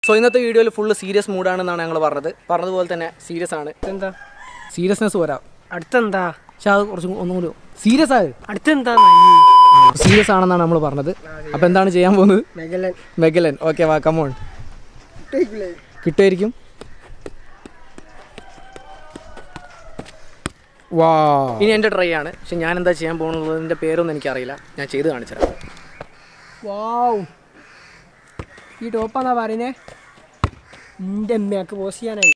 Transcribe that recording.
so ഇന്നത്തെ വീഡിയോയിൽ full serious മൂഡാണെന്നാണ് ഞങ്ങൾ പറഞ്ഞത് പറഞ്ഞതുപോലെ തന്നെ സീരിയസ് ആണ് എന്താ സീരിയസ്നെസ് വരാം അടുത്തെന്താ പക്ഷെ അത് കുറച്ചും ഒന്നും കൂടി സീരിയസ് ആയത് അടുത്തെന്താ സീരിയസ് ആണെന്നാണ് നമ്മൾ പറഞ്ഞത് അപ്പോൾ എന്താണ് ചെയ്യാൻ പോകുന്നത് മെഗലൻ മെഗലൻ ഓക്കെ വാ കമോൺ കിട്ടുമായിരിക്കും വാ ഇനി എൻ്റെ ട്രൈ ആണ് പക്ഷെ ഞാൻ എന്താ ചെയ്യാൻ പോകുന്നതിൻ്റെ പേരൊന്നും എനിക്കറിയില്ല ഞാൻ ചെയ്ത് കാണിച്ചുതരാം വാവ് ഈ ടോപ്പാന്നാ പറയുന്നേ എൻ്റെ അമ്മയൊക്കെ പോസ് ചെയ്യാനായി